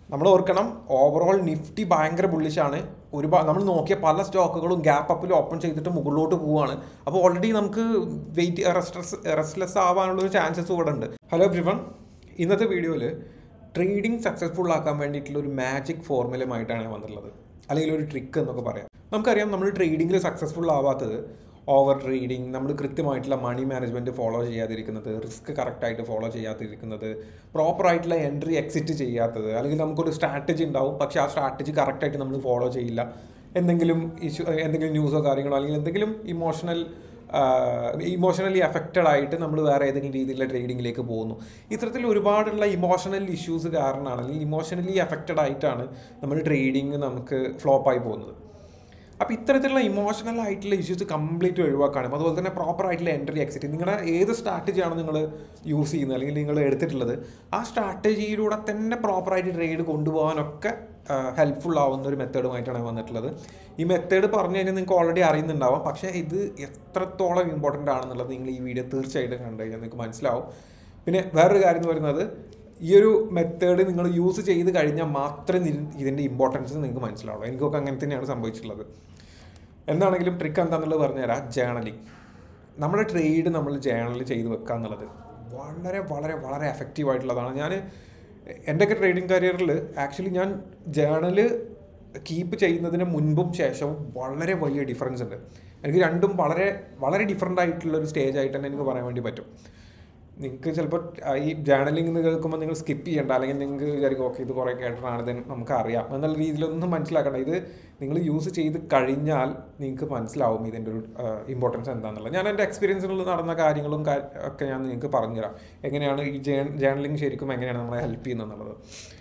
നമ്മൾ ഓർക്കണം overall Nifty ഭയങ്കര ബുള്ളിഷാണ് ഒരുപാട് നമ്മൾ നോക്കിയ പല സ്റ്റോക്കുകളും ഗ്യാപ്പ് അപ്പിൽ ഓപ്പൺ ചെയ്തിട്ട് മുകളിലോട്ട് പോവുകയാണ് അപ്പോൾ ഓൾറെഡി നമുക്ക് വെയിറ്റ് റെസ്റ്റ്ലെസ് റെസ്റ്റ്ലെസ് ആവാനുള്ള ഒരു ചാൻസസ് ഇവിടെ ഉണ്ട് ഹലോ എവ്രിവൺ ഇന്നത്തെ വീഡിയോയിൽ ട്രേഡിംഗ് സക്സസ്ഫുൾ ആക്കാൻ വേണ്ടിയിട്ടുള്ള ഒരു മാജിക് ഫോർമുലയുമായിട്ടാണ് ഞാൻ വന്നിട്ടുള്ളത് അല്ലെങ്കിൽ ഒരു ട്രിക്ക് എന്നൊക്കെ പറയാം നമുക്കറിയാം നമ്മൾ ട്രേഡിങ്ങിൽ സക്സസ്ഫുൾ ആവാത്തത് ഓവർ ട്രേഡിങ് നമ്മൾ കൃത്യമായിട്ടുള്ള മണി മാനേജ്മെൻറ്റ് ഫോളോ ചെയ്യാതിരിക്കുന്നത് റിസ്ക് കറക്റ്റായിട്ട് ഫോളോ ചെയ്യാതിരിക്കുന്നത് പ്രോപ്പറായിട്ടുള്ള എൻട്രി എക്സിറ്റ് ചെയ്യാത്തത് അല്ലെങ്കിൽ നമുക്കൊരു സ്ട്രാറ്റജി ഉണ്ടാവും പക്ഷേ ആ സ്ട്രാറ്റജി കറക്റ്റായിട്ട് നമ്മൾ ഫോളോ ചെയ്യില്ല എന്തെങ്കിലും ഇഷ്യൂ എന്തെങ്കിലും ന്യൂസോ കാര്യങ്ങളോ അല്ലെങ്കിൽ എന്തെങ്കിലും ഇമോഷണൽ ഇമോഷണലി അഫക്റ്റഡ് ആയിട്ട് നമ്മൾ വേറെ ഏതെങ്കിലും രീതിയിലുള്ള ട്രേഡിങ്ങിലേക്ക് പോകുന്നു ഇത്തരത്തിൽ ഒരുപാടുള്ള ഇമോഷണൽ ഇഷ്യൂസ് കാരണമാണ് അല്ലെങ്കിൽ ഇമോഷണലി അഫക്റ്റഡ് ആയിട്ടാണ് നമ്മൾ ട്രേഡിങ് നമുക്ക് ഫ്ലോപ്പായി പോകുന്നത് അപ്പോൾ ഇത്തരത്തിലുള്ള ഇമോഷണൽ ആയിട്ടുള്ള ഇഷ്യൂസ് കംപ്ലീറ്റ് ഒഴിവാക്കാനും അതുപോലെ തന്നെ പ്രോപ്പർ ആയിട്ടുള്ള എൻട്രി എക്സിറ്റ് നിങ്ങളുടെ ഏത് സ്ട്രാറ്റജിയാണ് നിങ്ങൾ യൂസ് ചെയ്യുന്നത് അല്ലെങ്കിൽ നിങ്ങൾ എടുത്തിട്ടുള്ളത് ആ സ്ട്രാറ്റജിയിലൂടെ തന്നെ പ്രോപ്പറായിട്ട് ട്രേഡ് കൊണ്ടുപോകാനൊക്കെ ഹെൽപ്ഫുൾ ആവുന്ന ഒരു മെത്തേഡുമായിട്ടാണ് വന്നിട്ടുള്ളത് ഈ മെത്തേഡ് പറഞ്ഞു കഴിഞ്ഞാൽ നിങ്ങൾക്ക് ഓൾറെഡി അറിയുന്നുണ്ടാവാം പക്ഷേ ഇത് എത്രത്തോളം ഇമ്പോർട്ടൻ്റ് ആണെന്നുള്ളത് നിങ്ങൾ ഈ വീഡിയോ തീർച്ചയായിട്ടും കണ്ടു കഴിഞ്ഞാൽ നിങ്ങൾക്ക് മനസ്സിലാവും പിന്നെ വേറൊരു കാര്യം എന്ന് പറയുന്നത് ഈ ഒരു മെത്തേഡ് നിങ്ങൾ യൂസ് ചെയ്ത് കഴിഞ്ഞാൽ മാത്രമേ ഇതിൻ്റെ ഇമ്പോർട്ടൻസ് നിങ്ങൾക്ക് മനസ്സിലാവുള്ളൂ എനിക്കൊക്കെ അങ്ങനെ തന്നെയാണ് സംഭവിച്ചിട്ടുള്ളത് എന്താണെങ്കിലും ട്രിക്ക് എന്താണെന്നുള്ളത് പറഞ്ഞുതരാം ജേണലിങ് നമ്മുടെ ട്രേഡ് നമ്മൾ ജേണൽ ചെയ്ത് വെക്കുക എന്നുള്ളത് വളരെ വളരെ വളരെ എഫക്റ്റീവ് ആയിട്ടുള്ളതാണ് ഞാൻ എൻ്റെയൊക്കെ ട്രേഡിങ് കരിയറിൽ ആക്ച്വലി ഞാൻ ജേണൽ കീപ്പ് ചെയ്യുന്നതിന് മുൻപും ശേഷവും വളരെ വലിയ ഡിഫറൻസ് ഉണ്ട് എനിക്ക് രണ്ടും വളരെ വളരെ ഡിഫറെൻ്റ് ആയിട്ടുള്ള ഒരു സ്റ്റേജ് ആയിട്ട് തന്നെ എനിക്ക് പറയാൻ വേണ്ടി പറ്റും നിങ്ങൾക്ക് ചിലപ്പോൾ ഈ ജേണലിംഗ് എന്ന് കേൾക്കുമ്പോൾ നിങ്ങൾ സ്കിപ്പ് ചെയ്യേണ്ട അല്ലെങ്കിൽ നിങ്ങൾക്ക് വിചാരിക്കും ഓക്കെ ഇത് കുറേ കേട്ടിട്ടാണ് ഇത് നമുക്ക് അറിയാം എന്നുള്ള രീതിയിലൊന്നും മനസ്സിലാക്കണ്ട ഇത് നിങ്ങൾ യൂസ് ചെയ്ത് കഴിഞ്ഞാൽ നിങ്ങൾക്ക് മനസ്സിലാവും ഇതിൻ്റെ ഒരു ഇമ്പോർട്ടൻസ് എന്താണെന്നുള്ളത് ഞാൻ എൻ്റെ എക്സ്പീരിയൻസിൽ നടന്ന കാര്യങ്ങളും ഒക്കെ ഞാൻ നിങ്ങൾക്ക് പറഞ്ഞുതരാം എങ്ങനെയാണ് ഈ ജേണലിംഗ് ശരിക്കും എങ്ങനെയാണ് നമ്മളെ ഹെൽപ്പ് ചെയ്യുന്നത് എന്നുള്ളത്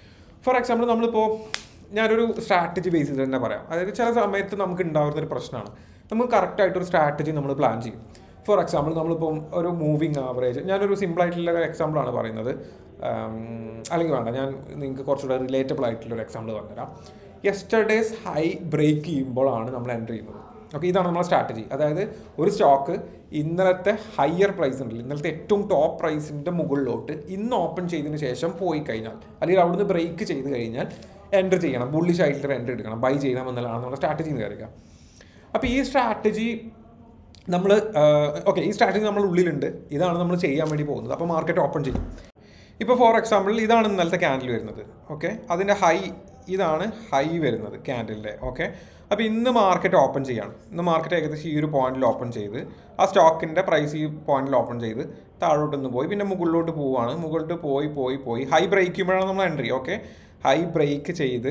ഫോർ എക്സാമ്പിൾ നമ്മളിപ്പോൾ ഞാനൊരു സ്ട്രാറ്റജി ബേസ് ചെയ്ത് തന്നെ പറയാം അതായത് ചില സമയത്ത് നമുക്ക് ഉണ്ടാകുന്ന ഒരു പ്രശ്നമാണ് നമുക്ക് കറക്റ്റായിട്ടൊരു സ്ട്രാറ്റജി നമ്മൾ പ്ലാൻ ചെയ്യും ഫോർ എക്സാമ്പിൾ നമ്മളിപ്പം ഒരു മൂവിങ് ആവറേജ് ഞാനൊരു സിമ്പിൾ ആയിട്ടുള്ള ഒരു എക്സാമ്പിളാണ് പറയുന്നത് അല്ലെങ്കിൽ വേണ്ട ഞാൻ നിങ്ങൾക്ക് കുറച്ചുകൂടെ റിലേറ്റബിൾ ആയിട്ടുള്ള ഒരു എക്സാമ്പിൾ പറഞ്ഞുതരാം യെസ്റ്റർഡേസ് ഹൈ ബ്രേക്ക് ചെയ്യുമ്പോഴാണ് നമ്മൾ എൻ്റർ ചെയ്യുന്നത് ഓക്കെ ഇതാണ് നമ്മുടെ സ്ട്രാറ്റജി അതായത് ഒരു സ്റ്റോക്ക് ഇന്നലത്തെ ഹയർ പ്രൈസ് ഉണ്ടല്ലോ ഇന്നലത്തെ ഏറ്റവും ടോപ്പ് പ്രൈസിൻ്റെ മുകളിലോട്ട് ഇന്ന് ഓപ്പൺ ചെയ്തതിന് ശേഷം പോയി കഴിഞ്ഞാൽ അല്ലെങ്കിൽ അവിടുന്ന് ബ്രേക്ക് ചെയ്ത് കഴിഞ്ഞാൽ എൻ്റർ ചെയ്യണം ബുള്ളിഷ് ആയിട്ടുള്ള എൻ്റർ എടുക്കണം ബൈ ചെയ്യണം എന്നുള്ളതാണ് നമ്മുടെ സ്ട്രാറ്റജി എന്ന് കരുതുക അപ്പോൾ ഈ സ്ട്രാറ്റജി നമ്മൾ ഓക്കെ ഈ സ്ട്രാറ്റജി നമ്മൾ ഉള്ളിലുണ്ട് ഇതാണ് നമ്മൾ ചെയ്യാൻ വേണ്ടി പോകുന്നത് അപ്പോൾ മാർക്കറ്റ് ഓപ്പൺ ചെയ്യും ഇപ്പോൾ ഫോർ എക്സാമ്പിൾ ഇതാണ് ഇന്നലത്തെ ക്യാൻഡിൽ വരുന്നത് ഓക്കെ അതിൻ്റെ ഹൈ ഇതാണ് ഹൈ വരുന്നത് ക്യാൻഡിലിൻ്റെ ഓക്കെ അപ്പോൾ ഇന്ന് മാർക്കറ്റ് ഓപ്പൺ ചെയ്യാണ് ഇന്ന് മാർക്കറ്റ് ഏകദേശം ഈ ഒരു പോയിന്റിൽ ഓപ്പൺ ചെയ്ത് ആ സ്റ്റോക്കിൻ്റെ പ്രൈസ് ഈ പോയിന്റിൽ ഓപ്പൺ ചെയ്ത് താഴോട്ടൊന്ന് പോയി പിന്നെ മുകളിലോട്ട് പോവുകയാണ് മുകളിലോട്ട് പോയി പോയി പോയി ഹൈ ബ്രേക്ക് ചെയ്യുമ്പോഴാണ് നമ്മൾ എൻട്രി ഓക്കെ ഹൈ ബ്രേക്ക് ചെയ്ത്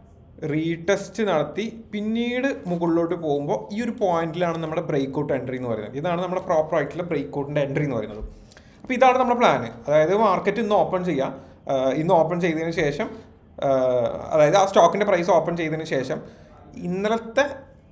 റീടെസ്റ്റ് നടത്തി പിന്നീട് മുകളിലോട്ട് പോകുമ്പോൾ ഈ ഒരു പോയിന്റിലാണ് നമ്മുടെ ബ്രേക്ക് ഔട്ട് എൻട്രി എന്ന് പറയുന്നത് ഇതാണ് നമ്മുടെ പ്രോപ്പർ ആയിട്ടുള്ള ബ്രേക്ക് ഔട്ടിൻ്റെ എൻട്രി എന്ന് പറയുന്നത് അപ്പോൾ ഇതാണ് നമ്മുടെ പ്ലാൻ അതായത് മാർക്കറ്റ് ഇന്ന് ഓപ്പൺ ചെയ്യാം ഇന്ന് ഓപ്പൺ ചെയ്തതിന് ശേഷം അതായത് ആ സ്റ്റോക്കിൻ്റെ പ്രൈസ് ഓപ്പൺ ചെയ്തതിന് ശേഷം ഇന്നലത്തെ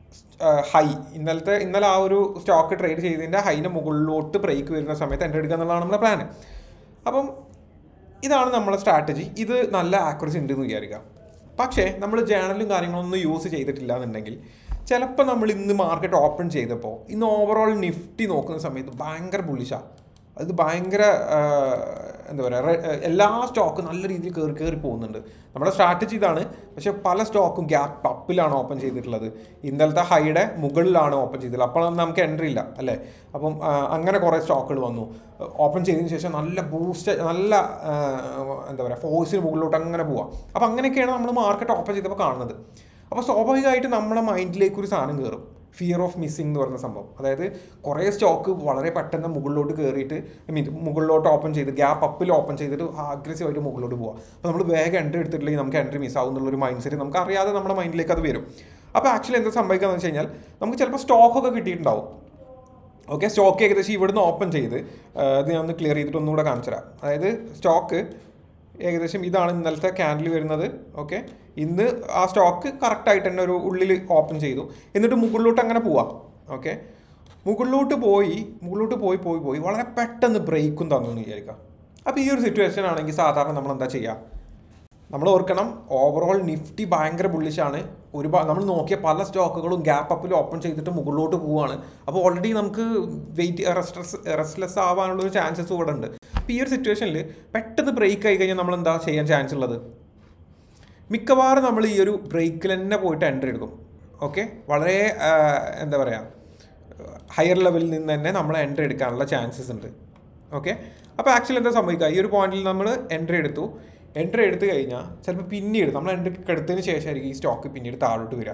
ഹൈ ഇന്നലത്തെ ഇന്നലെ ആ ഒരു സ്റ്റോക്ക് ട്രേഡ് ചെയ്തതിൻ്റെ ഹൈൻ്റെ മുകളിലോട്ട് ബ്രേക്ക് വരുന്ന സമയത്ത് എൻ്റർ എടുക്കുക എന്നുള്ളതാണ് നമ്മുടെ പ്ലാൻ അപ്പം ഇതാണ് നമ്മുടെ സ്ട്രാറ്റജി ഇത് നല്ല ആക്യുറസി ഉണ്ടെന്ന് വിചാരിക്കുക പക്ഷേ നമ്മൾ ജേണലും കാര്യങ്ങളൊന്നും യൂസ് ചെയ്തിട്ടില്ല എന്നുണ്ടെങ്കിൽ ചിലപ്പോൾ നമ്മൾ ഇന്ന് മാർക്കറ്റ് ഓപ്പൺ ചെയ്തപ്പോൾ ഇന്ന് ഓവറോൾ നിഫ്റ്റി നോക്കുന്ന സമയത്ത് ഭയങ്കര ബുള്ളിഷാണ് അത് ഭയങ്കര എന്താ പറയുക എല്ലാ സ്റ്റോക്കും നല്ല രീതിയിൽ കയറി കയറി പോകുന്നുണ്ട് നമ്മുടെ സ്ട്രാറ്റജി ഇതാണ് പക്ഷേ പല സ്റ്റോക്കും ഗ്യാപ്പ് അപ്പിലാണ് ഓപ്പൺ ചെയ്തിട്ടുള്ളത് ഇന്നലത്തെ ഹൈയുടെ മുകളിലാണ് ഓപ്പൺ ചെയ്തിട്ടുള്ളത് അപ്പോൾ നമുക്ക് എൻട്രി ഇല്ല അല്ലേ അപ്പം അങ്ങനെ കുറേ സ്റ്റോക്കുകൾ വന്നു ഓപ്പൺ ചെയ്തതിന് ശേഷം നല്ല ബൂസ്റ്റ് നല്ല എന്താ പറയുക ഫോഴ്സിന് മുകളിലോട്ട് അങ്ങനെ പോവാം അപ്പോൾ അങ്ങനെയൊക്കെയാണ് നമ്മൾ മാർക്കറ്റ് ഓപ്പൺ ചെയ്തപ്പോൾ കാണുന്നത് അപ്പോൾ സ്വാഭാവികമായിട്ട് നമ്മുടെ മൈൻഡിലേക്ക് ഒരു സാധനം കയറും ഫിയർ ഓഫ് മിസ്സിംഗ് എന്ന് പറയുന്ന സംഭവം അതായത് കുറേ സ്റ്റോക്ക് വളരെ പെട്ടെന്ന് മുകളിലോട്ട് കയറിയിട്ട് ഐ മീൻ മുകളിലോട്ട് ഓപ്പൺ ചെയ്ത് ഗ്യാപ്പ് അപ്പിൽ ഓപ്പൺ ചെയ്തിട്ട് അഗ്രസീവായിട്ട് മുകളിലോട്ട് പോകാം അപ്പോൾ നമ്മൾ വേഗം എൻട്രി എടുത്തിട്ടില്ലെങ്കിൽ നമുക്ക് എൻട്രി മിസ് ആവും എന്നുള്ളൊരു മൈൻഡ് സെറ്റ് നമുക്ക് അറിയാതെ നമ്മുടെ മൈൻഡിലേക്ക് അത് വരും അപ്പോൾ ആക്ച്വലി എന്താ സംഭവിക്കുക വെച്ച് കഴിഞ്ഞാൽ നമുക്ക് ചിലപ്പോൾ സ്റ്റോക്കൊക്കെ കിട്ടിയിട്ടുണ്ടാവും ഓക്കെ സ്റ്റോക്ക് ഏകദേശം ഇവിടുന്ന് ഓപ്പൺ ചെയ്ത് ഇത് ഞാൻ ഒന്ന് ക്ലിയർ ചെയ്തിട്ട് ഒന്നുകൂടെ കാണിച്ചു തരാം അതായത് സ്റ്റോക്ക് ഏകദേശം ഇതാണ് ഇന്നലത്തെ ക്യാൻഡിൽ വരുന്നത് ഓക്കെ ഇന്ന് ആ സ്റ്റോക്ക് കറക്റ്റായിട്ട് തന്നെ ഒരു ഉള്ളിൽ ഓപ്പൺ ചെയ്തു എന്നിട്ട് മുകളിലോട്ട് അങ്ങനെ പോവാം ഓക്കെ മുകളിലോട്ട് പോയി മുകളിലോട്ട് പോയി പോയി പോയി വളരെ പെട്ടെന്ന് ബ്രേക്കും തന്നു എന്ന് വിചാരിക്കുക അപ്പോൾ ഈ ഒരു സിറ്റുവേഷൻ ആണെങ്കിൽ സാധാരണ നമ്മൾ എന്താ ചെയ്യുക നമ്മൾ ഓർക്കണം ഓവറോൾ നിഫ്റ്റി ഭയങ്കര ബുള്ളിഷാണ് ഒരുപാട് നമ്മൾ നോക്കിയ പല സ്റ്റോക്കുകളും ഗ്യാപ്പ് അപ്പിൽ ഓപ്പൺ ചെയ്തിട്ട് മുകളിലോട്ട് പോവുകയാണ് അപ്പോൾ ഓൾറെഡി നമുക്ക് വെയിറ്റ് റെസ്റ്റ്ലെസ് റെസ്റ്റ്ലെസ് ആവാനുള്ള ഒരു ചാൻസസ് ഇവിടെ ഉണ്ട് അപ്പോൾ ഈ ഒരു സിറ്റുവേഷനിൽ പെട്ടെന്ന് ബ്രേക്ക് ആയി കഴിഞ്ഞാൽ നമ്മൾ എന്താ ചെയ്യാൻ ചാൻസ് ഉള്ളത് മിക്കവാറും നമ്മൾ ഈ ഒരു ബ്രേക്കിൽ തന്നെ പോയിട്ട് എൻട്രി എടുക്കും ഓക്കെ വളരെ ആ, എന്താ പറയുക ഹയർ ലെവലിൽ നിന്ന് തന്നെ നമ്മൾ എൻട്രി എടുക്കാനുള്ള ചാൻസസ് ഉണ്ട് ഓക്കെ അപ്പോൾ ആക്ച്വലി എന്താ സംഭവിക്കുക ഈ ഒരു പോയിന്റിൽ നമ്മൾ എൻട്രി എടുത്തു എൻട്രി എടുത്തു കഴിഞ്ഞാൽ ചിലപ്പോൾ പിന്നീട് നമ്മൾ എൻട്രി എടുത്തതിന് ശേഷമായിരിക്കും ഈ സ്റ്റോക്ക് പിന്നീട് താഴോട്ട് വരിക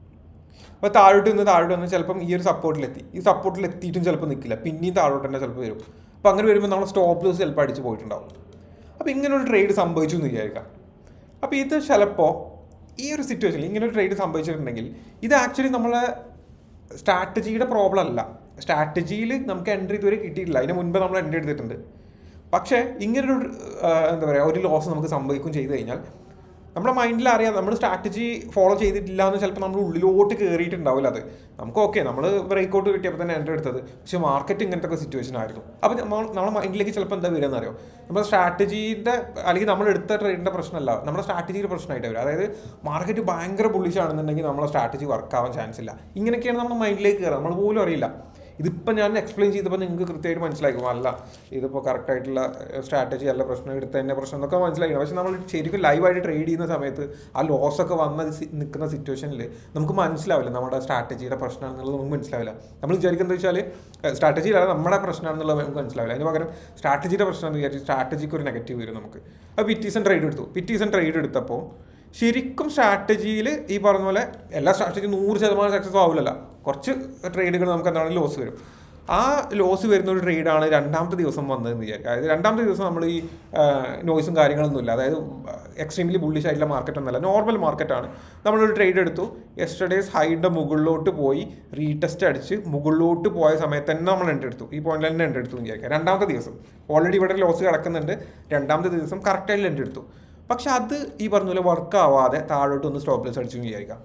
അപ്പോൾ താഴോട്ട് നിന്ന് താഴോട്ട് വന്ന് ചിലപ്പം ഈ ഒരു സപ്പോർട്ടിലെത്തി ഈ സപ്പോർട്ടിൽ എത്തിയിട്ടും ചിലപ്പോൾ നിൽക്കില്ല പിന്നെയും താഴോട്ട് തന്നെ ചിലപ്പോൾ വരും അപ്പോൾ അങ്ങനെ വരുമ്പോൾ നമ്മൾ സ്റ്റോപ്പ് ലോസ് ചിലപ്പോൾ അടിച്ച് പോയിട്ടുണ്ടാവും അപ്പോൾ ഇങ്ങനെ ഒരു ട്രേഡ് സംഭവിച്ചു എന്ന് വിചാരിക്കാം അപ്പോൾ ഇത് ചിലപ്പോൾ ഈ ഒരു സിറ്റുവേഷനിൽ ഇങ്ങനെ ഒരു ട്രേഡ് സംഭവിച്ചിട്ടുണ്ടെങ്കിൽ ഇത് ആക്ച്വലി നമ്മളെ സ്ട്രാറ്റജിയുടെ പ്രോബ്ലം അല്ല സ്ട്രാറ്റജിയിൽ നമുക്ക് എൻട്രി ഇതുവരെ കിട്ടിയിട്ടില്ല അതിന് മുൻപ് നമ്മൾ എൻട്രി എടുത്തിട്ടുണ്ട് പക്ഷേ ഇങ്ങനൊരു ആ, എന്താ പറയുക ഒരു ലോസ് നമുക്ക് സംഭവിക്കും ചെയ്തു കഴിഞ്ഞാൽ നമ്മുടെ മൈൻഡിൽ അറിയാം നമ്മൾ സ്ട്രാറ്റജി ഫോളോ ചെയ്തിട്ടില്ല എന്ന് ചിലപ്പോൾ നമ്മൾ ഉള്ളിലോട്ട് കയറിയിട്ടുണ്ടാവില്ല അത് നമുക്ക് ഓക്കെ നമ്മൾ ബ്രേക്ക് ഔട്ട് കിട്ടിയപ്പോൾ തന്നെ എൻ്റർ എടുത്തത് പക്ഷേ മാർക്കറ്റ് ഇങ്ങനത്തെ ഒക്കെ സിറ്റുവേഷൻ ആയിരുന്നു അപ്പോൾ നമ്മൾ നമ്മുടെ മൈൻഡിലേക്ക് ചിലപ്പോൾ എന്താ വരിക എന്നറിയോ നമ്മുടെ സ്ട്രാറ്റജിയുടെ അല്ലെങ്കിൽ നമ്മൾ എടുത്ത ട്രേഡിൻ്റെ പ്രശ്നമല്ല നമ്മുടെ സ്ട്രാറ്റജിയുടെ പ്രശ്നമായിട്ട് വരും അതായത് മാർക്കറ്റ് ഭയങ്കര ബുള്ളിഷ് ആണെന്നുണ്ടെങ്കിൽ നമ്മളെ സ്ട്രാറ്റജി വർക്ക് ആവാൻ ചാൻസ് ഇല്ല ഇങ്ങനെയൊക്കെയാണ് നമ്മുടെ മൈൻഡിലേക്ക് കയറുക നമ്മൾ പോലും അറിയില്ല ഇതിപ്പോൾ ഞാൻ എക്സ്പ്ലെയിൻ ചെയ്തപ്പോൾ നിങ്ങൾക്ക് കൃത്യമായിട്ട് മനസ്സിലാക്കും അല്ല ഇതിപ്പോൾ കറക്റ്റ് ആയിട്ടുള്ള സ്ട്രാറ്റജി അല്ല പ്രശ്നം എടുത്ത തന്നെ പ്രശ്നം എന്നൊക്കെ മനസ്സിലാക്കണം പക്ഷെ നമ്മൾ ശരിക്കും ലൈവായിട്ട് ട്രേഡ് ചെയ്യുന്ന സമയത്ത് ആ ലോസ് ഒക്കെ വന്ന സി- നിൽക്കുന്ന സിറ്റുവേഷനിൽ നമുക്ക് മനസ്സിലാവില്ല നമ്മുടെ സ്ട്രാറ്റജിയുടെ പ്രശ്നമാണെന്നുള്ളത് നമുക്ക് മനസ്സിലാവില്ല നമ്മൾ വിചാരിക്കുന്നത് വെച്ചാൽ സ്ട്രാറ്റജിയിലല്ല നമ്മുടെ പ്രശ്നമാണെന്നുള്ളത് നമുക്ക് മനസ്സിലാവില്ല അതിന് പകരം സ്ട്രാറ്റജിയുടെ പ്രശ്നം എന്ന് വിചാരിച്ച് സ്ട്രാറ്റജിക്ക് ഒരു നെഗറ്റീവ് വരും നമുക്ക് അപ്പോൾ പിറ്റീസൺ ട്രേഡ് എടുത്തു പിറ്റീസൺ ട്രേഡ് എടുത്തപ്പോൾ ശരിക്കും സ്ട്രാറ്റജിയിൽ ഈ പറഞ്ഞ പോലെ എല്ലാ സ്ട്രാറ്റജിയും നൂറ് ശതമാനം സക്സസ് ആവില്ലല്ലോ കുറച്ച് ട്രേഡുകൾ നമുക്ക് എന്താണ് ലോസ് വരും ആ ലോസ് വരുന്ന ഒരു ട്രേഡാണ് രണ്ടാമത്തെ ദിവസം വന്നതെന്ന് വിചാരിക്കുക അതായത് രണ്ടാമത്തെ ദിവസം നമ്മൾ ഈ നോയ്സും കാര്യങ്ങളൊന്നും ഇല്ല അതായത് എക്സ്ട്രീംലി ബുള്ളിഷ് ആയിട്ടുള്ള മാർക്കറ്റ് ഒന്നല്ല നോർമൽ മാർക്കറ്റാണ് നമ്മളൊരു ട്രേഡ് എടുത്തു യെസ്റ്റർഡേസ് ഹൈയുടെ മുകളിലോട്ട് പോയി റീടെസ്റ്റ് അടിച്ച് മുകളിലോട്ട് പോയ സമയത്ത് തന്നെ നമ്മൾ എൻട്രി എടുത്തു ഈ പോയിന്റിൽ തന്നെ എൻട്രി എടുത്തു എന്ന് വിചാരിക്കുക രണ്ടാമത്തെ ദിവസം ഓൾറെഡി ഇവിടെ ലോസ് കിടക്കുന്നുണ്ട് രണ്ടാമത്തെ ദിവസം കറക്റ്റായിട്ട് എൻട്രി എടുത്തു പക്ഷെ അത് ഈ പറഞ്ഞ പോലെ വർക്ക് ആവാതെ താഴോട്ട് ഒന്ന് സ്റ്റോപ്പ് ലോസ് അടിച്ചു എന്ന് വിചാരിക്കാം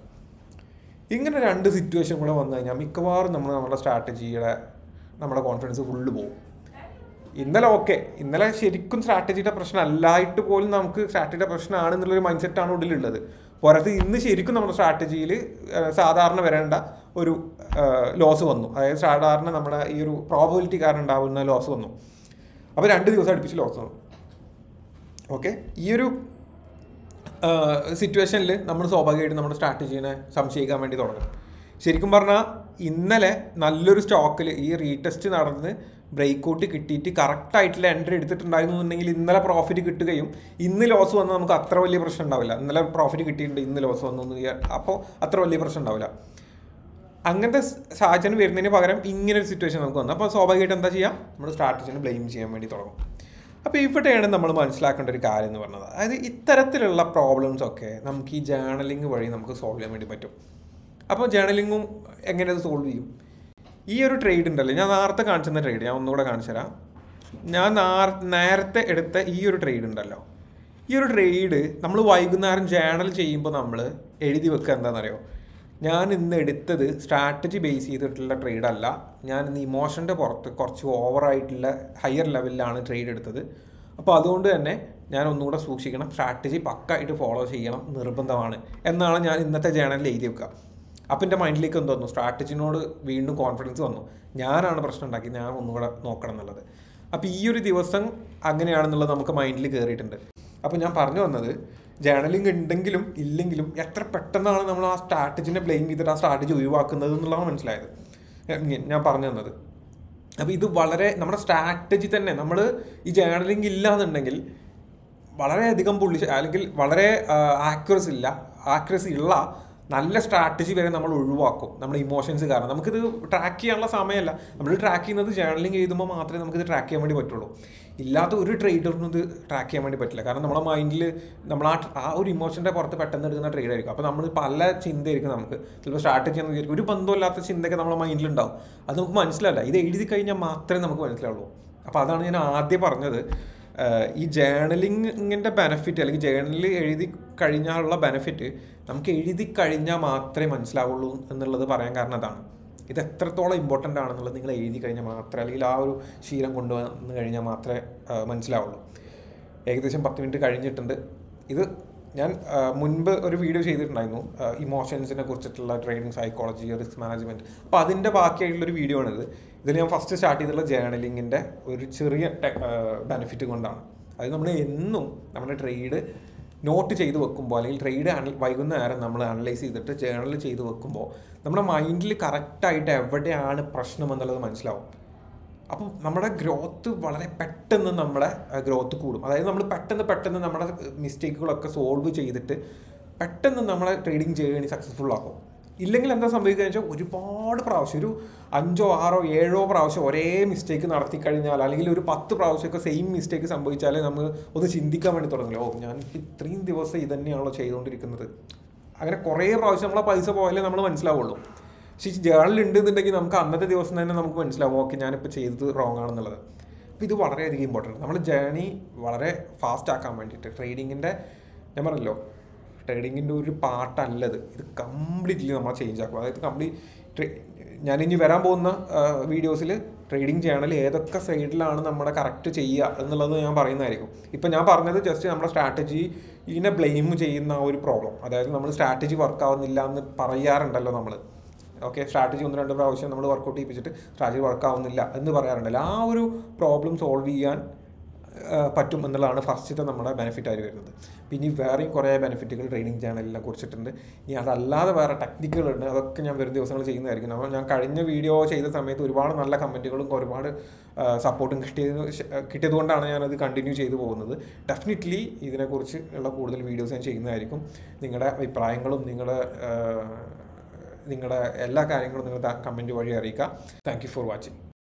ഇങ്ങനെ രണ്ട് സിറ്റുവേഷൻ കൂടെ വന്നു കഴിഞ്ഞാൽ മിക്കവാറും നമ്മൾ നമ്മുടെ സ്ട്രാറ്റജിയുടെ നമ്മുടെ കോൺഫിഡൻസ് ഫുള്ള് പോകും ഇന്നലെ ഓക്കെ ഇന്നലെ ശരിക്കും സ്ട്രാറ്റജിയുടെ പ്രശ്നം അല്ലായിട്ട് പോലും നമുക്ക് സ്ട്രാറ്റജിയുടെ പ്രശ്നമാണെന്നുള്ളൊരു മൈൻഡ് സെറ്റാണ് ഉള്ളിലുള്ളത് പുറത്ത് ഇന്ന് ശരിക്കും നമ്മുടെ സ്ട്രാറ്റജിയിൽ സാധാരണ വരേണ്ട ഒരു ലോസ് വന്നു അതായത് സാധാരണ നമ്മുടെ ഈ ഒരു പ്രോബിലിറ്റി കാരണം ഉണ്ടാവുന്ന ലോസ് വന്നു അപ്പോൾ രണ്ട് ദിവസം അടുപ്പിച്ച് ലോസ് വന്നു ഓക്കെ ഈ ഒരു സിറ്റുവേഷനിൽ നമ്മൾ സ്വാഭാവികമായിട്ടും നമ്മുടെ സ്ട്രാറ്റജീനെ സംശയിക്കാൻ വേണ്ടി തുടങ്ങും ശരിക്കും പറഞ്ഞാൽ ഇന്നലെ നല്ലൊരു സ്റ്റോക്കിൽ ഈ റീടെസ്റ്റ് നടന്ന് ബ്രേക്ക് ഔട്ട് കിട്ടിയിട്ട് കറക്റ്റ് ആയിട്ടുള്ള എൻട്രി എടുത്തിട്ടുണ്ടായിരുന്നു എന്നുണ്ടെങ്കിൽ ഇന്നലെ പ്രോഫിറ്റ് കിട്ടുകയും ഇന്ന് ലോസ് വന്നാൽ നമുക്ക് അത്ര വലിയ പ്രശ്നം ഉണ്ടാവില്ല ഇന്നലെ പ്രോഫിറ്റ് കിട്ടിയിട്ടുണ്ട് ഇന്ന് ലോസ് വന്നു എന്ന് വിചാ- അപ്പോൾ അത്ര വലിയ പ്രശ്നം ഉണ്ടാവില്ല അങ്ങനത്തെ സ് സാഹചര്യം വരുന്നതിന് പകരം ഇങ്ങനെ ഒരു സിറ്റുവേഷൻ നമുക്ക് വന്നു അപ്പോൾ സ്വാഭാവികമായിട്ട് എന്താ ചെയ്യുക നമ്മൾ സ്ട്രാറ്റജിനെ ബ്ലെയിം ചെയ്യാൻ വേണ്ടി തുടങ്ങും അപ്പോൾ ഇവിടെയാണ് നമ്മൾ മനസ്സിലാക്കേണ്ട ഒരു കാര്യം എന്ന് പറഞ്ഞത് അതായത് ഇത്തരത്തിലുള്ള പ്രോബ്ലംസ് ഒക്കെ നമുക്ക് ഈ ജേണലിംഗ് വഴി നമുക്ക് സോൾവ് ചെയ്യാൻ വേണ്ടി പറ്റും അപ്പോൾ ജേണലിങ്ങും എങ്ങനെ അത് സോൾവ് ചെയ്യും ഈ ഒരു ട്രേഡ് ഉണ്ടല്ലോ ഞാൻ നേരത്തെ കാണിച്ചിരുന്ന ട്രേഡ് ഞാൻ ഒന്നുകൂടെ കാണിച്ചു തരാം ഞാൻ നാർ- നേരത്തെ എടുത്ത ഈ ഒരു ട്രേഡ് ഉണ്ടല്ലോ ഈ ഒരു ട്രേഡ് നമ്മൾ വൈകുന്നേരം ജേണൽ ചെയ്യുമ്പോൾ നമ്മൾ എഴുതി വെക്കുക എന്താണെന്നറിയോ ഞാൻ ഇന്ന് എടുത്തത് സ്ട്രാറ്റജി ബേസ് ചെയ്തിട്ടുള്ള ട്രേഡ് അല്ല ഞാൻ ഇന്ന് ഇമോഷൻ്റെ പുറത്ത് കുറച്ച് ഓവറായിട്ടുള്ള ഹയർ ലെവലിലാണ് ട്രേഡ് എടുത്തത് അപ്പോൾ അതുകൊണ്ട് തന്നെ ഞാൻ ഒന്നുകൂടെ സൂക്ഷിക്കണം സ്ട്രാറ്റജി പക്കായിട്ട് ഫോളോ ചെയ്യണം നിർബന്ധമാണ് എന്നാണ് ഞാൻ ഇന്നത്തെ ജേണലിൽ എഴുതി വെക്കുക അപ്പം എൻ്റെ മൈൻഡിലേക്ക് എന്ത് വന്നു സ്ട്രാറ്റജിനോട് വീണ്ടും കോൺഫിഡൻസ് വന്നു ഞാനാണ് പ്രശ്നം ഉണ്ടാക്കി ഞാൻ ഒന്നുകൂടെ നോക്കണം എന്നുള്ളത് അപ്പോൾ ഈ ഒരു ദിവസം അങ്ങനെയാണെന്നുള്ളത് നമുക്ക് മൈൻഡിൽ കയറിയിട്ടുണ്ട് അപ്പോൾ ഞാൻ പറഞ്ഞു വന്നത് ജേണലിംഗ് ഉണ്ടെങ്കിലും ഇല്ലെങ്കിലും എത്ര പെട്ടെന്നാണ് നമ്മൾ ആ സ്ട്രാറ്റജിനെ ബ്ലെയിം ചെയ്തിട്ട് ആ സ്ട്രാറ്റജി ഒഴിവാക്കുന്നത് എന്നുള്ളതാണ് മനസ്സിലായത് ഞാൻ- ഞാൻ പറഞ്ഞു തന്നത് അപ്പോൾ ഇത് വളരെ നമ്മുടെ സ്ട്രാറ്റജി തന്നെ നമ്മൾ ഈ ജേണലിംഗ് ഇല്ലാന്നുണ്ടെങ്കിൽ വളരെയധികം പുള്ളി അല്ലെങ്കിൽ വളരെ ആക്യുറസി ഇല്ല ആക്യുറസി ഉള്ള നല്ല സ്ട്രാറ്റജി വരെ നമ്മൾ ഒഴിവാക്കും നമ്മുടെ ഇമോഷൻസ് കാരണം നമുക്കിത് ട്രാക്ക് ചെയ്യാനുള്ള സമയമല്ല നമ്മൾ ട്രാക്ക് ചെയ്യുന്നത് ജേർണലിംഗ് എഴുതുമ്പോൾ മാത്രമേ നമുക്കിത് ട്രാക്ക് ചെയ്യാൻ വേണ്ടി പറ്റുള്ളൂ ഇല്ലാത്ത ഒരു ട്രേഡറിനും ഇത് ട്രാക്ക് ചെയ്യാൻ വേണ്ടി പറ്റില്ല കാരണം നമ്മുടെ മൈൻഡിൽ നമ്മൾ ആ ആ ഒരു ഇമോഷൻ്റെ പുറത്ത് പെട്ടെന്ന് എടുക്കുന്ന ട്രേഡ് ആയിരിക്കും അപ്പോൾ നമ്മൾ പല ചിന്തയായിരിക്കും നമുക്ക് ചിലപ്പോൾ സ്ട്രാറ്റജി എന്ന് വിചാരിക്കും ഒരു ബന്ധമില്ലാത്ത ചിന്തയൊക്കെ നമ്മുടെ മൈൻഡിലുണ്ടാവും അത് നമുക്ക് മനസ്സിലാവില്ല ഇത് എഴുതി കഴിഞ്ഞാൽ മാത്രമേ നമുക്ക് മനസ്സിലാവുള്ളൂ അപ്പോൾ അതാണ് ഞാൻ ആദ്യം പറഞ്ഞത് ആഹ് ഈ ജേണലിങ്ങിൻ്റെ ബെനഫിറ്റ് അല്ലെങ്കിൽ ജേണലിൽ എഴുതി കഴിഞ്ഞാലുള്ള ബെനഫിറ്റ് നമുക്ക് എഴുതി കഴിഞ്ഞാൽ മാത്രമേ മനസ്സിലാവുള്ളൂ എന്നുള്ളത് പറയാൻ കാരണം അതാണ് ഇത് എത്രത്തോളം ഇമ്പോർട്ടൻ്റ് ആണെന്നുള്ളത് നിങ്ങൾ എഴുതി കഴിഞ്ഞാൽ മാത്രമേ അല്ലെങ്കിൽ ആ ഒരു ശീലം കൊണ്ടുവന്ന് കഴിഞ്ഞാൽ മാത്രമേ ആഹ് മനസ്സിലാവുള്ളൂ ഏകദേശം പത്ത് മിനിറ്റ് കഴിഞ്ഞിട്ടുണ്ട് ഇത് ഞാൻ ആ, മുൻപ് ഒരു വീഡിയോ ചെയ്തിട്ടുണ്ടായിരുന്നു ഇമോഷൻസിനെ കുറിച്ചിട്ടുള്ള ട്രെയിനിങ് സൈക്കോളജി റിസ്ക് മാനേജ്മെൻറ്റ് അപ്പോൾ അതിൻ്റെ ബാക്കിയായിട്ടുള്ള ഒരു വീഡിയോ ആണിത് ഇതിൽ ഞാൻ ഫസ്റ്റ് സ്റ്റാർട്ട് ചെയ്തിട്ടുള്ള ജേണലിങ്ങിൻ്റെ ഒരു ചെറിയ ബെനിഫിറ്റ് കൊണ്ടാണ് അത് നമ്മൾ എന്നും നമ്മുടെ ട്രേഡ് നോട്ട് ചെയ്ത് വെക്കുമ്പോൾ അല്ലെങ്കിൽ ട്രേഡ് അനൽ വൈകുന്നേരം നമ്മൾ അനലൈസ് ചെയ്തിട്ട് ജേണൽ ചെയ്ത് വെക്കുമ്പോൾ നമ്മുടെ മൈൻഡിൽ കറക്റ്റായിട്ട് എവിടെയാണ് പ്രശ്നം എന്നുള്ളത് മനസ്സിലാവും അപ്പം നമ്മുടെ ഗ്രോത്ത് വളരെ പെട്ടെന്ന് നമ്മുടെ ഗ്രോത്ത് കൂടും അതായത് നമ്മൾ പെട്ടെന്ന് പെട്ടെന്ന് നമ്മുടെ മിസ്റ്റേക്കുകളൊക്കെ സോൾവ് ചെയ്തിട്ട് പെട്ടെന്ന് നമ്മളെ ട്രേഡിങ് ജേണി സക്സസ്ഫുൾ ആക്കും ഇല്ലെങ്കിൽ എന്താ സംഭവിക്കുക വെച്ചാൽ ഒരുപാട് പ്രാവശ്യം ഒരു അഞ്ചോ ആറോ ഏഴോ പ്രാവശ്യം ഒരേ മിസ്റ്റേക്ക് നടത്തി കഴിഞ്ഞാൽ അല്ലെങ്കിൽ ഒരു പത്ത് പ്രാവശ്യമൊക്കെ സെയിം മിസ്റ്റേക്ക് സംഭവിച്ചാലേ നമ്മൾ ഒന്ന് ചിന്തിക്കാൻ വേണ്ടി തുടങ്ങില്ല ഓ ഞാൻ ഇത്രയും ദിവസം ഇത് തന്നെയാണല്ലോ ചെയ്തുകൊണ്ടിരിക്കുന്നത് അങ്ങനെ കുറേ പ്രാവശ്യം നമ്മളെ പൈസ പോയാലേ നമ്മൾ മനസ്സിലാവുള്ളൂ പക്ഷേ ഈ ജേണൽ ഉണ്ടെന്നുണ്ടെങ്കിൽ നമുക്ക് അന്നത്തെ ദിവസം തന്നെ നമുക്ക് മനസ്സിലാവും ഓക്കെ ഞാനിപ്പോൾ ചെയ്തത് റോങ് ആണെന്നുള്ളത് അപ്പോൾ ഇത് വളരെയധികം ഇമ്പോർട്ടൻ്റ് നമ്മുടെ ജേണി വളരെ ഫാസ്റ്റ് ആക്കാൻ വേണ്ടിയിട്ട് ട്രേഡിങ്ങിൻ്റെ ഞാൻ പറഞ്ഞല്ലോ ട്രേഡിങ്ങിൻ്റെ ഒരു പാർട്ടല്ലത് ഇത് കംപ്ലീറ്റ്ലി നമ്മൾ ചേഞ്ച് ആക്കും അതായത് കംപ്ലീറ്റ് ഞാനിനി വരാൻ പോകുന്ന വീഡിയോസിൽ ട്രേഡിംഗ് ചാനൽ ഏതൊക്കെ സൈഡിലാണ് നമ്മുടെ കറക്റ്റ് ചെയ്യുക എന്നുള്ളത് ഞാൻ പറയുന്നതായിരിക്കും ഇപ്പം ഞാൻ പറഞ്ഞത് ജസ്റ്റ് നമ്മുടെ സ്ട്രാറ്റജിനെ ബ്ലെയിം ചെയ്യുന്ന ആ ഒരു പ്രോബ്ലം അതായത് നമ്മൾ സ്ട്രാറ്റജി വർക്ക് ആവുന്നില്ല എന്ന് പറയാറുണ്ടല്ലോ നമ്മൾ ഓക്കെ സ്ട്രാറ്റജി ഒന്ന് രണ്ട് പ്രാവശ്യം നമ്മൾ വർക്കൗട്ട് ചെയ്യിപ്പിച്ചിട്ട് സ്ട്രാറ്റജി വർക്ക് ആവുന്നില്ല എന്ന് പറയാറുണ്ടല്ലോ ആ ഒരു പ്രോബ്ലം സോൾവ് ചെയ്യാൻ ആ, പറ്റും എന്നുള്ളതാണ് ഫസ്റ്റത്തെ നമ്മുടെ ബെനിഫിറ്റ് ആയിട്ട് വരുന്നത് പിന്നെ ഈ വേറെയും കുറേ ബെനിഫിറ്റുകൾ ട്രെയിനിങ് ചാനലിനെ കുറിച്ചിട്ടുണ്ട് ഇനി അതല്ലാതെ വേറെ ടെക്നിക്കുകളുണ്ട് അതൊക്കെ ഞാൻ വരും ദിവസങ്ങൾ ചെയ്യുന്നതായിരിക്കും അപ്പോൾ ഞാൻ കഴിഞ്ഞ വീഡിയോ ചെയ്ത സമയത്ത് ഒരുപാട് നല്ല കമൻറ്റുകളും ഒരുപാട് സപ്പോർട്ടും കിട്ടിയത് ശ- കിട്ടിയത് കൊണ്ടാണ് ഞാനത് കണ്ടിന്യൂ ചെയ്തു പോകുന്നത് ഡെഫിനറ്റ്ലി ഇതിനെക്കുറിച്ച് ഉള്ള കൂടുതൽ വീഡിയോസ് ഞാൻ ചെയ്യുന്നതായിരിക്കും നിങ്ങളുടെ അഭിപ്രായങ്ങളും നിങ്ങളുടെ ആ, നിങ്ങളുടെ എല്ലാ കാര്യങ്ങളും നിങ്ങൾ കമൻറ്റ് വഴി അറിയിക്കുക താങ്ക് യു ഫോർ വാച്ചിങ്